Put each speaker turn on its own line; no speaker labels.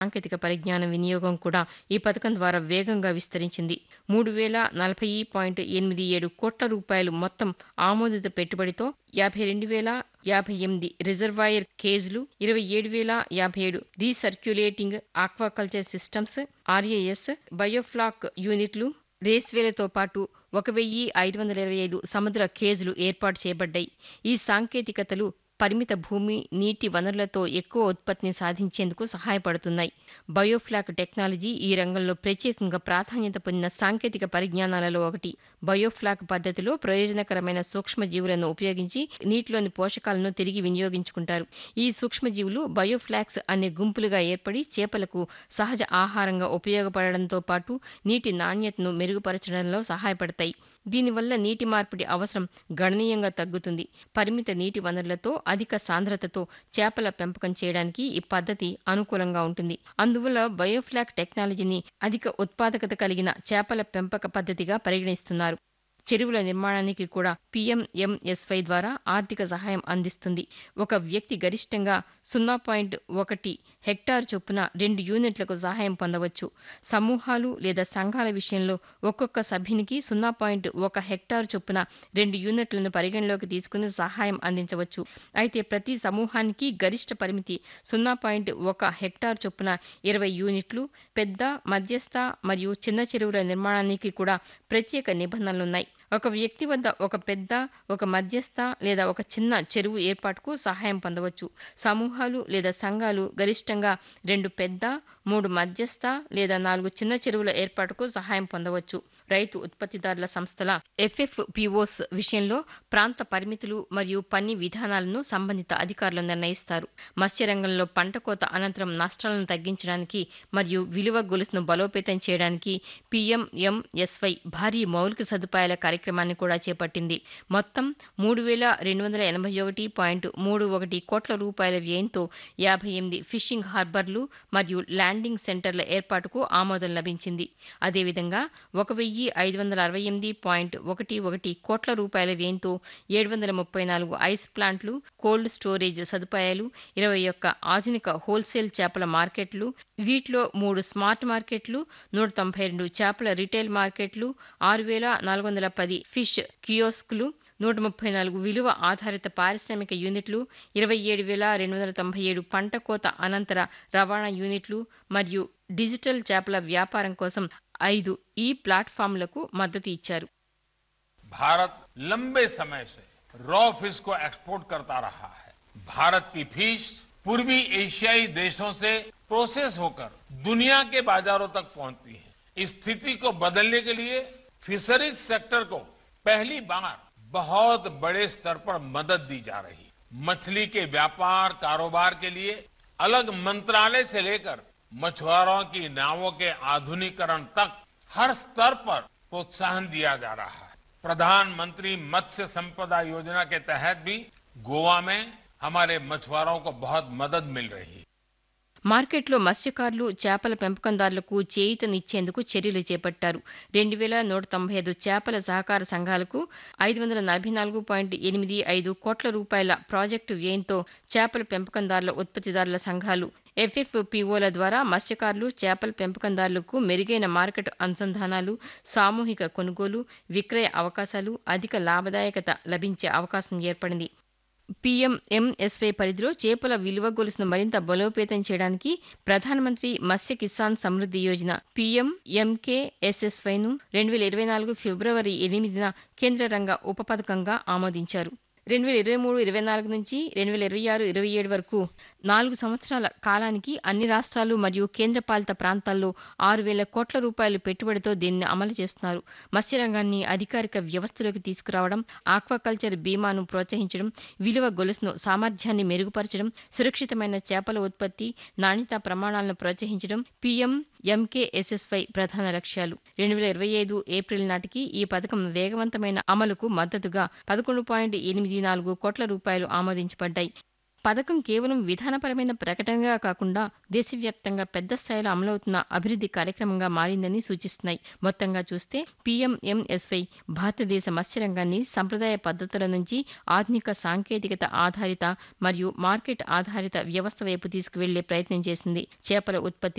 సాంకేతిక పరిజ్ఞానం వినియోగం కూడా ఈ పథకం ద్వారా వేగంగా విస్తరించింది మూడు వేల నలభై పాయింట్ ఎనిమిది ఏడు కోట్ల రూపాయలు మొత్తం ఆమోదిత పెట్టుబడితో యాభై రెండు వేల యాభై ఎనిమిది రిజర్వాయర్ కేజ్లు ఇరవై ఏడు వేల యాభై ఏడు recirculating aquaculture systems RAS biofloc యూనిట్లు రేస్వేలతో పాటు ఒక వెయ్యి ఐదు వందల ఇరవై ఐదు సముద్ర కేజులు ఏర్పాటు చేయబడ్డాయి ఈ సాంకేతికతలు పరిమిత భూమి నీటి వనరులతో ఎక్కువ ఉత్పత్తిని సాధించేందుకు సహాయపడుతున్నాయి బయోఫ్లాక్ టెక్నాలజీ ఈ రంగంలో ప్రత్యేకంగా ప్రాధాన్యత పొందిన సాంకేతిక పరిజ్ఞానాలలో ఒకటి బయోఫ్లాక్ పద్ధతిలో ప్రయోజనకరమైన సూక్ష్మజీవులను ఉపయోగించి నీటిలోని పోషకాలను తిరిగి వినియోగించుకుంటారు ఈ సూక్ష్మజీవులు బయోఫ్లాక్స్ అనే గుంపులుగా ఏర్పడి చేపలకు సహజ ఆహారంగా ఉపయోగపడడంతో పాటు నీటి నాణ్యతను మెరుగుపరచడంలో సహాయపడతాయి దీనివల్ల నీటి మార్పిడి అవసరం గణనీయంగా తగ్గుతుంది పరిమిత నీటి వనరులతో అధిక సాంద్రతతో చేపల పెంపకం చేయడానికి ఈ పద్ధతి అనుకూలంగా ఉంటుంది అందువల్ల బయోఫ్లాక్ టెక్నాలజీని అధిక ఉత్పాదకత కలిగిన చేపల పెంపక పద్ధతిగా పరిగణిస్తున్నారు చెరువుల నిర్మాణానికి కూడా పీఎంఎంఎస్వై ద్వారా ఆర్థిక సహాయం అందిస్తుంది ఒక వ్యక్తి గరిష్టంగా సున్నా పాయింట్ ఒకటి హెక్టార్ చొప్పున రెండు యూనిట్లకు సహాయం పొందవచ్చు సమూహాలు లేదా సంఘాల విషయంలో ఒక్కొక్క సభ్యునికి సున్నా పాయింట్ ఒక హెక్టార్ చొప్పున రెండు యూనిట్లను పరిగణలోకి తీసుకుని సహాయం అందించవచ్చు అయితే ప్రతి సమూహానికి గరిష్ట పరిమితి సున్నా పాయింట్ ఒక హెక్టార్ చొప్పున ఇరవై యూనిట్లు పెద్ద మధ్యస్థ మరియు చిన్న చెరువుల నిర్మాణానికి కూడా ప్రత్యేక నిబంధనలున్నాయి ఒక వ్యక్తి వద్ద ఒక పెద్ద ఒక మధ్యస్థ లేదా ఒక చిన్న చెరువు ఏర్పాటుకు సహాయం పొందవచ్చు సమూహాలు లేదా సంఘాలు గరిష్టంగా రెండు పెద్ద మూడు మధ్యస్థ లేదా నాలుగు చిన్న చెరువుల ఏర్పాటుకు సహాయం పొందవచ్చు రైతు ఉత్పత్తిదారుల సంస్థల ఎఫ్ఎఫ్పిఓస్ విషయంలో ప్రాంత పరిమితులు మరియు పని విధానాలను సంబంధిత అధికారులు నిర్ణయిస్తారు మత్స్యరంగంలో పంట కోత అనంతరం నష్టాలను తగ్గించడానికి మరియు విలువ గొలుసును బలోపేతం చేయడానికి పీఎంఎంఎస్వై భారీ మౌలిక సదుపాయాల కార్యక్రమాన్ని కూడా చేపట్టింది మొత్తం మూడు వేల రెండు వందల ఎనభై ఒకటి పాయింట్ మూడు ఒకటి కోట్ల రూపాయల వ్యయంతో యాభై ఎనిమిది ఫిషింగ్ హార్బర్లు మరియు ల్యాండింగ్ సెంటర్ల ఏర్పాటుకు ఆమోదం లభించింది అదేవిధంగా ఒక వెయ్యి ఐదు వందల అరవై ఎనిమిది పాయింట్ ఒకటి ఒకటి కోట్ల రూపాయల వ్యయంతో ఏడు వందల ముప్పై నాలుగు ఐస్ ప్లాంట్లు కోల్డ్ స్టోరేజ్ సదుపాయాలు ఇరవై ఒక్క ఆధునిక హోల్సేల్ చేపల మార్కెట్లు వీటిలో మూడు స్మార్ట్ మార్కెట్లు నూట తొంభై రెండు చేపల రిటైల్ మార్కెట్లు ఆరు వేల నాలుగు వందల పది ఫిష్ కియోస్క్లు నూట ముప్పై నాలుగు విలువ ఆధారిత పారిశ్రామిక యూనిట్లు ఇరవై ఏడు వేల రెండు వందల తొంభై ఏడు పంట కోత అనంతర రవాణా యూనిట్లు మరియు డిజిటల్ చేపల వ్యాపారం కోసం ఐదు ఈ ప్లాట్ఫామ్లకు మద్దతు ఇచ్చారు
भारत लंबे समय से रॉ फिश को एक्सपोर्ट करता रहा है भारत की फिश पूर्वी एशियाई देशों से प्रोसेस होकर दुनिया के बाजारों तक पहुंचती है इस स्थिति को बदलने के लिए फिशरीज सेक्टर को पहली बार बहुत बड़े स्तर पर मदद दी जा रही है मछली के व्यापार कारोबार के लिए अलग मंत्रालय से लेकर मछुआरों की नावों के आधुनिकरण तक हर स्तर पर प्रोत्साहन दिया जा रहा है प्रधानमंत्री मत्स्य संपदा योजना के तहत भी गोवा में हमारे मछुआरों को बहुत मदद मिल रही है
మార్కెట్లో మత్స్యకారులు చేపల పెంపకందారులకు చేయూతనిచ్చేందుకు చర్యలు చేపట్టారు రెండు వేల నూట తొంభై ఐదు చేపల సహకార సంఘాలకు ఐదు వందల నలభై నాలుగు పాయింట్ ఎనిమిది ఐదు కోట్ల రూపాయల ప్రాజెక్టు వ్యయంతో చేపల పెంపకందారుల ఉత్పత్తిదారుల సంఘాలు ఎఫ్ఎఫ్పిఓల ద్వారా మత్స్యకారులు చేపల పెంపకందారులకు మెరుగైన మార్కెట్ అనుసంధానాలు సామూహిక కొనుగోలు విక్రయ అవకాశాలు అధిక లాభదాయకత లభించే అవకాశం ఏర్పడింది పీఎంఎంఎస్వై పరిధిలో చేపల విలువ గొలుసును మరింత బలోపేతం చేయడానికి ప్రధానమంత్రి మత్స్య కిసాన్ సమృద్ధి యోజన పీఎంఎంకేఎస్ఎస్వైను రెండు వేల ఇరవై నాలుగు ఫిబ్రవరి ఎనిమిదిన కేంద్ర రంగ ఉప పథకంగా ఆమోదించారు రెండు వేల ఇరవై మూడు ఇరవై నాలుగు నుంచి రెండు వేల ఇరవై ఆరు ఇరవై ఏడు వరకు నాలుగు సంవత్సరాల కాలానికి అన్ని రాష్ట్రాలు మరియు కేంద్రపాలిత ప్రాంతాల్లో ఆరు వేల కోట్ల రూపాయల పెట్టుబడితో దీన్ని అమలు చేస్తున్నారు మత్స్యరంగాన్ని అధికారిక వ్యవస్థలోకి తీసుకురావడం ఆక్వాకల్చర్ బీమాను ప్రోత్సహించడం విలువ గొలుసును సామర్థ్యాన్ని మెరుగుపరచడం సురక్షితమైన చేపల ఉత్పత్తి నాణ్యతా ప్రమాణాలను ప్రోత్సహించడం పీఎం ఎంకేఎస్ఎస్వై ప్రధాన లక్ష్యాలు రెండు వేల ఇరవై ఐదు ఏప్రిల్ నాటికి ఈ పథకం వేగవంతమైన అమలుకు మద్దతుగా పదకొండు పాయింట్ ఎనిమిది నాలుగు కోట్ల రూపాయలు ఆమోదించబడ్డాయి పథకం కేవలం విధానపరమైన ప్రకటనగా కాకుండా దేశవ్యాప్తంగా పెద్ద స్థాయిలో అమలవుతున్న అభివృద్ధి కార్యక్రమంగా మారిందని సూచిస్తున్నాయి మొత్తంగా చూస్తే పీఎంఎంఎస్వై భారతదేశ మత్స్యరంగాన్ని సంప్రదాయ పద్ధతుల నుంచి ఆధునిక సాంకేతికత ఆధారిత మరియు మార్కెట్ ఆధారిత వ్యవస్థ వైపు తీసుకువెళ్లే ప్రయత్నం చేసింది చేపల ఉత్పత్తి